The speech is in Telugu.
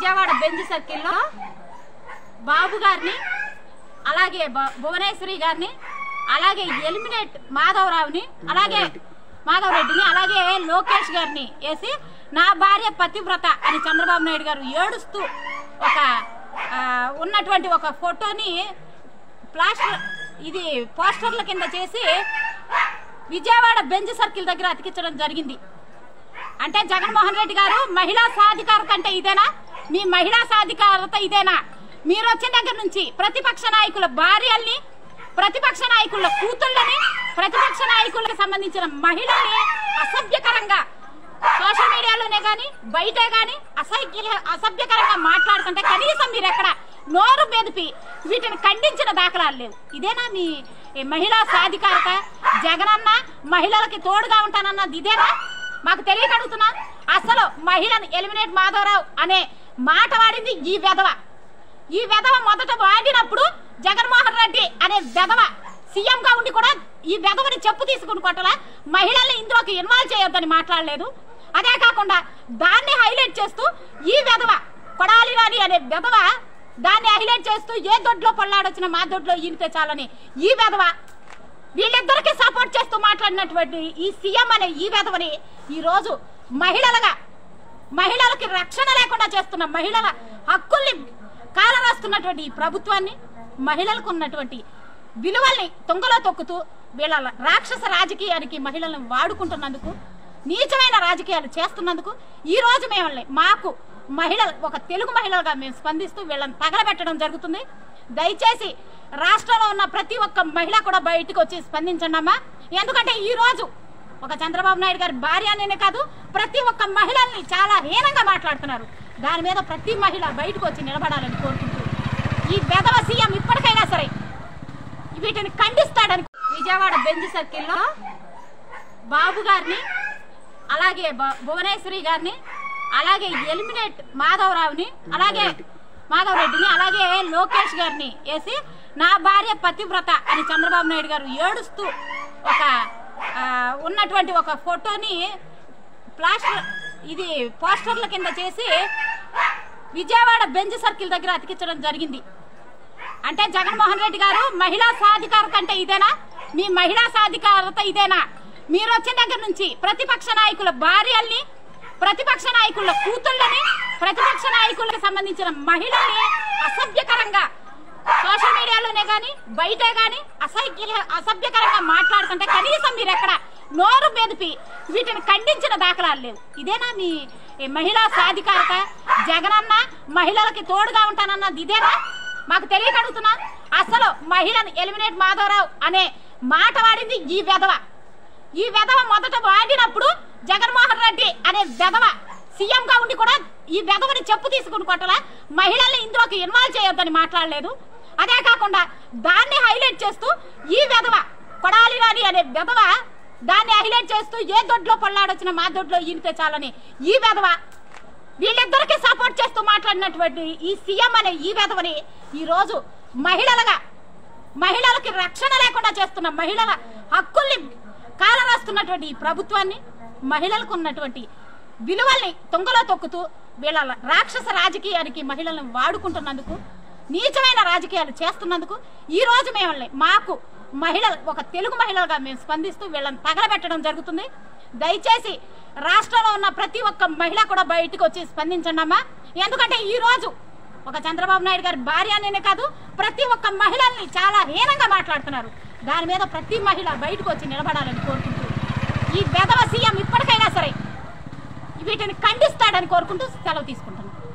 విజయవాడ బెంజ్ సర్కిల్లో బాబు గారిని అలాగే బ- భువనేశ్వరి గారిని అలాగే ఎలిమినేట్ మాధవరావుని అలాగే మాధవ్ రెడ్డిని అలాగే లోకేష్ గారిని వేసి నా భార్య పతివ్రత అని చంద్రబాబు నాయుడు గారు ఏడుస్తూ ఒక ఆ, ఉన్నటువంటి ఒక ఫోటోని ప్లాస్టర్ ఇది పోస్టర్ల కింద చేసి విజయవాడ బెంజ్ సర్కిల్ దగ్గర అతికించడం జరిగింది అంటే జగన్మోహన్ రెడ్డి గారు మహిళా సాధికారత అంటే ఇదేనా మీ మహిళా సాధికారత ఇదేనా మీరు వచ్చిన దగ్గర నుంచి ప్రతిపక్ష నాయకుల భార్యల్ని ప్రతిపక్ష నాయకుల కూతుళ్ళని ప్రతిపక్ష నాయకులకు సంబంధించిన మహిళల్ని అసభ్యకరంగా సోషల్ మీడియాలోనే గాని బయటే గాని అసభ్య అసభ్యకరంగా మాట్లాడుతుంటే కనీసం మీరు ఎక్కడ నోరు మెదిపి వీటిని ఖండించిన దాఖలాలు లేవు ఇదేనా మీ ఈ మహిళా సాధికారత జగనన్న మహిళలకి తోడుగా ఉంటానన్నది ఇదేనా మాకు తెలియక అడుగుతున్నా అసలు మహిళను ఎలిమినేట్ మాధవరావు అనే మాట వాడింది ఈ వెధవ ఈ వెధవ మొదట వాడినప్పుడు జగన్మోహన్ రెడ్డి అనే వెధవ సీఎం గా ఉండి కూడా ఈ వెధవని చెప్పు తీసుకుని కొట్టల మహిళల్ని ఇందులోకి ఇన్వాల్వ్ చేయొద్దని మాట్లాడలేదు అదే కాకుండా దాన్ని హైలైట్ చేస్తూ ఈ వెధవ కొడాలి రాని అనే వెధవ దాన్ని హైలైట్ చేస్తూ ఏ దొడ్లో పొల్లాడొచ్చిన మా దొడ్లో ఈనితే చాలని ఈ వెధవ వీళ్ళిద్దరికి సపోర్ట్ చేస్తూ మాట్లాడినటువంటి ఈ సీఎం అనే ఈ వెధవని ఈ రోజు మహిళలుగా మహిళలకి రక్షణ లేకుండా చేస్తున్న మహిళల హక్కుల్ని కాలరాస్తున్నటువంటి ఈ ప్రభుత్వాన్ని మహిళలకు ఉన్నటువంటి విలువల్ని తొంగలో తొక్కుతూ వీళ్ళ రాక్షస రాజకీయానికి మహిళలను వాడుకుంటున్నందుకు నీచమైన రాజకీయాలు చేస్తున్నందుకు ఈ రోజు మేము మాకు మహిళలు ఒక తెలుగు మహిళలుగా మేము స్పందిస్తూ వీళ్ళని తగలబెట్టడం జరుగుతుంది దయచేసి రాష్ట్రంలో ఉన్న ప్రతి ఒక్క మహిళ కూడా బయటకు వచ్చి స్పందించండి అమ్మా ఎందుకంటే ఈ రోజు ఒక చంద్రబాబు నాయుడు గారి భార్య అనేనే కాదు ప్రతి ఒక్క మహిళల్ని చాలా హీనంగా మాట్లాడుతున్నారు దాని మీద ప్రతి మహిళ బయటకు వచ్చి నిలబడాలని కోరుకుంటూ ఈ వెధవ సీఎం ఇప్పటికైనా సరే వీటిని ఖండిస్తాడని విజయవాడ బెంజ్ సర్కిల్లో బాబు గారిని అలాగే బ- భువనేశ్వరి గారిని అలాగే ఎలిమినేట్ మాధవరావుని అలాగే మాధవ్ రెడ్డిని అలాగే లోకేష్ గారిని వేసి నా భార్య పతివ్రత అని చంద్రబాబు నాయుడు గారు ఏడుస్తూ ఒక ఆ, ఉన్నటువంటి ఒక ఫోటోని ప్లాస్టర్ ఇది పోస్టర్ల కింద చేసి విజయవాడ బెంజ్ సర్కిల్ దగ్గర అతికించడం జరిగింది అంటే జగన్మోహన్ రెడ్డి గారు మహిళా సాధికారత అంటే ఇదేనా మీ మహిళా సాధికారత ఇదేనా మీరు వచ్చిన దగ్గర నుంచి ప్రతిపక్ష నాయకుల భార్యల్ని ప్రతిపక్ష నాయకుల కూతుళ్ళని ప్రతిపక్ష నాయకులకు సంబంధించిన మహిళల్ని అసభ్యకరంగా సోషల్ మీడియాలోనే గాని బయటే గాని అసహ్య అసభ్యకరంగా మాట్లాడుతుంటే కనీసం మీరు ఎక్కడ నోరు మెదిపి వీటిని ఖండించిన దాఖలాలు లేవు ఇదేనా మీ ఈ మహిళా సాధికారత జగనన్న మహిళలకి తోడుగా ఉంటానన్నది ఇదేనా మాకు తెలియక అడుగుతున్నా అసలు మహిళను ఎలిమినేట్ మాధవరావు అనే మాట వాడింది ఈ వెధవ ఈ వెధవ మొదట వాడినప్పుడు జగన్మోహన్ రెడ్డి అనే వెధవ సీఎం గా ఉండి కూడా ఈ వెధవని చెప్పు తీసుకుని కొట్టల మహిళల్ని ఇందులోకి ఇన్వాల్వ్ చేయొద్దని మాట్లాడలేదు అదే కాకుండా దాన్ని హైలైట్ చేస్తూ ఈ వెధవ కొడాలి రాని అనే వెధవ దాన్ని హైలైట్ చేస్తూ ఏ దొడ్లో పొల్లాడొచ్చిన మా దొడ్లో ఈనితే చాలని ఈ వెధవ వీళ్ళిద్దరికి సపోర్ట్ చేస్తూ మాట్లాడినటువంటి ఈ సీఎం అనే ఈ వెధవని ఈ రోజు మహిళలుగా మహిళలకి రక్షణ లేకుండా చేస్తున్న మహిళల హక్కుల్ని కాలరాస్తున్నటువంటి ఈ ప్రభుత్వాన్ని మహిళలకు ఉన్నటువంటి విలువల్ని తొంగలో తొక్కుతూ వీళ్ళ రాక్షస రాజకీయానికి మహిళలను వాడుకుంటున్నందుకు నీచమైన రాజకీయాలు చేస్తున్నందుకు ఈ రోజు మేము మాకు మహిళలు ఒక తెలుగు మహిళలుగా మేము స్పందిస్తూ వీళ్ళని తగలబెట్టడం జరుగుతుంది దయచేసి రాష్ట్రంలో ఉన్న ప్రతి ఒక్క మహిళ కూడా బయటకు వచ్చి స్పందించండి అమ్మా ఎందుకంటే ఈ రోజు ఒక చంద్రబాబు నాయుడు గారి భార్య అనేనే కాదు ప్రతి ఒక్క మహిళల్ని చాలా హీనంగా మాట్లాడుతున్నారు దాని మీద ప్రతి మహిళ బయటకు వచ్చి నిలబడాలని కోరుకుంటూ ఈ వెధవ సీఎం ఇప్పటికైనా సరే వీటిని ఖండిస్తాడని కోరుకుంటూ సెలవు తీసుకుంటున్నాను